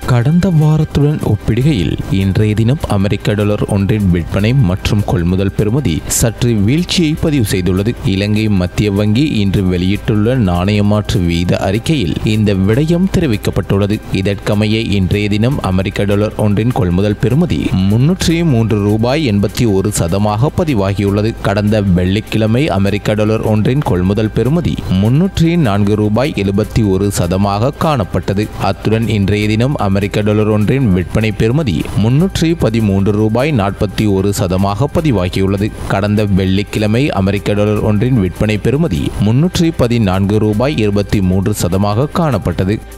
கடந்த வாரத்துடன் ஒப்பிடுகையில் இன்றைய தினம் அமெரிக்க டாலர் ஒன்றின் விற்பனை மற்றும் கொள்முதல் பெறுமதி சற்று வீழ்ச்சியை பதிவு செய்துள்ளது இலங்கை மத்திய வங்கி இன்று வெளியிட்டுள்ள நாணய மாற்று வீத அறிக்கையில் இந்த விடயம் தெரிவிக்கப்பட்டுள்ளது இதற்கமைய இன்றைய தினம் அமெரிக்க டாலர் ஒன்றின் கொள்முதல் பெறுமதி முன்னூற்றி மூன்று ரூபாய் எண்பத்தி ஒரு சதமாக பதிவாகியுள்ளது கடந்த வெள்ளிக்கிழமை அமெரிக்க டாலர் ஒன்றின் கொள்முதல் பெறுமதி முன்னூற்றி நான்கு ரூபாய் எழுபத்தி ஒரு சதமாக காணப்பட்டது அத்துடன் இன்றைய தினம் அமெரிக்க டாலர் ஒன்றின் விற்பனை பெறுமதி முன்னூற்றி பதிமூன்று ரூபாய் நாற்பத்தி ஒரு சதமாக பதிவாகியுள்ளது கடந்த வெள்ளிக்கிழமை அமெரிக்க டாலர் ஒன்றின் விற்பனை பெறுமதி முன்னூற்றி பதினான்கு ரூபாய் இருபத்தி மூன்று சதமாக காணப்பட்டது